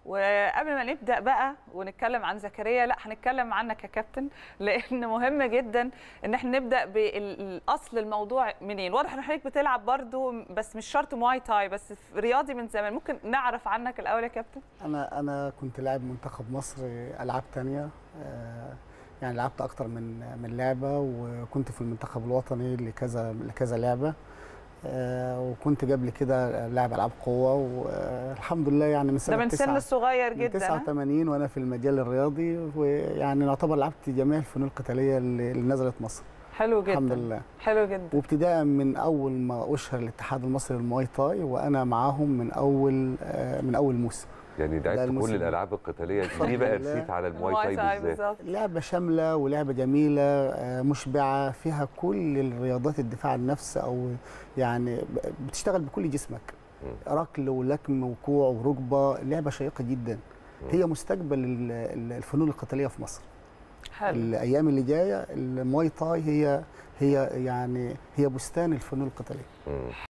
وقبل ما نبدا بقى ونتكلم عن زكريا لا هنتكلم عنك يا كابتن لان مهم جدا ان احنا نبدا بالاصل الموضوع منين واضح ان حضرتك بتلعب برضو بس مش شرط مواي تاي بس رياضي من زمان ممكن نعرف عنك الاول يا كابتن انا انا كنت لاعب منتخب مصر العاب تانية آه، يعني لعبت اكتر من من لعبه وكنت في المنتخب الوطني لكذا لكذا لعبه آه، وكنت قبل كده لاعب العاب قوه والحمد لله يعني من ده سنه من سن صغير من جدا ها؟ 89 وانا في المجال الرياضي ويعني نعتبر لعبت جميع الفنون القتاليه اللي اللي نزلت مصر حلو جدا الحمد لله حلو جدا وابتداء من اول ما اشهر الاتحاد المصري للمواي تاي وانا معاهم من اول آه، من اول موسم يعني ده لعبت كل الموسم. الالعاب القتاليه بفضل دي بقى الله. رسيت على المواي مواي تاي بالذات بالظبط لعبة شاملة ولعبة جميلة آه، مشبعة فيها كل الرياضات الدفاع عن النفس أو يعني ب- بتشتغل بكل جسمك مم. ركل ولكم وكوع وركبة لعبة شيقة جدا مم. هي مستقبل ال- ال- الفنون القتالية في مصر حلو الأيام اللي جاية المواي تاي هي هي يعني هي بستان الفنون القتالية مم.